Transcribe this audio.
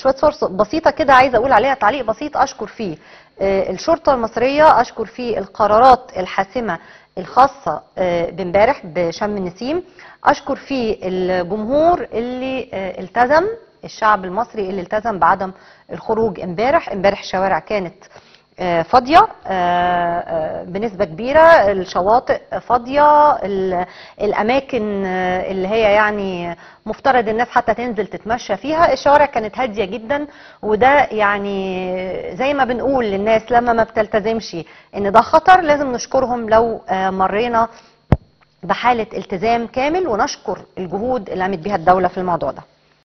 شويه صور بسيطه كده عايزه اقول عليها تعليق بسيط اشكر فيه آه، الشرطه المصريه اشكر فيه القرارات الحاسمه الخاصه آه، بامبارح بشم النسيم اشكر فيه الجمهور اللي آه، التزم الشعب المصري اللي التزم بعدم الخروج امبارح امبارح الشوارع كانت آه، فاضية آه، آه، بنسبة كبيرة الشواطئ فاضية ال- الأماكن آه، اللي هي يعني مفترض الناس حتى تنزل تتمشى فيها الشوارع كانت هادية جدا وده يعني زي ما بنقول للناس لما ما بتلتزمش إن ده خطر لازم نشكرهم لو آه، مرينا بحالة التزام كامل ونشكر الجهود اللي قامت بيها الدولة في الموضوع ده